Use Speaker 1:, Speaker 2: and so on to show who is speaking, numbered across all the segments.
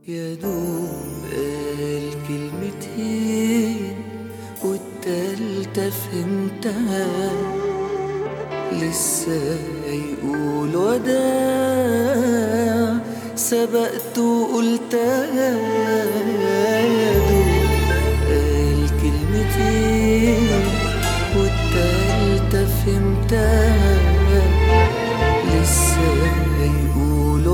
Speaker 1: يا دوب قال كلمتين والتالتة فهمتها لسه هيقول وداع سبقت وقلتها يا دوب قال كلمتين والتالتة فهمتها لسه هيقول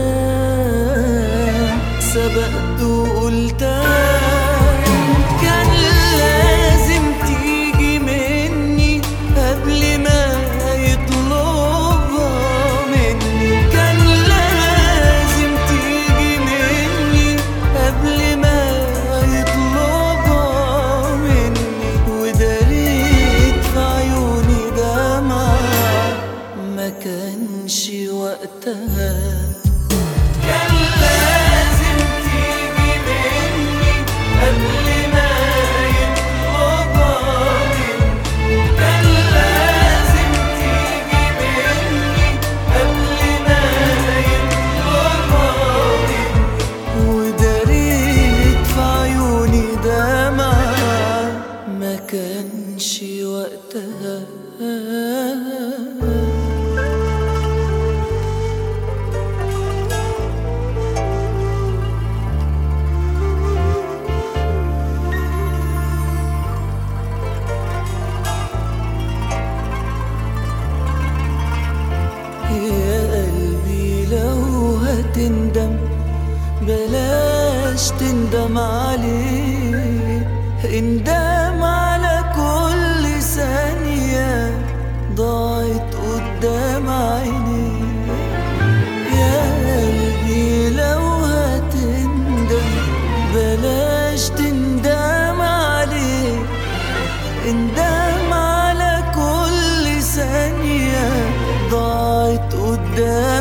Speaker 1: وداع سبقت وقلتها كان لازم تيجي مني قبل ما يطلبها مني كان لازم تيجي مني قبل ما يطلبها مني وداريت في عيوني دمعة ما كانش وقتها كان لازم تيجي مني قبل ما يطلبها مني كان لازم تيجي مني قبل ما يطلبها مني وداريت في عيوني دمعة ما كانش وقتها يا قلبي لو هتندم بلاش تندم عليه اندم على كل ثانية ضاعت قدام عيني يا قلبي لو هتندم بلاش تندم عليه اندم على كل ثانية ضاعت قدام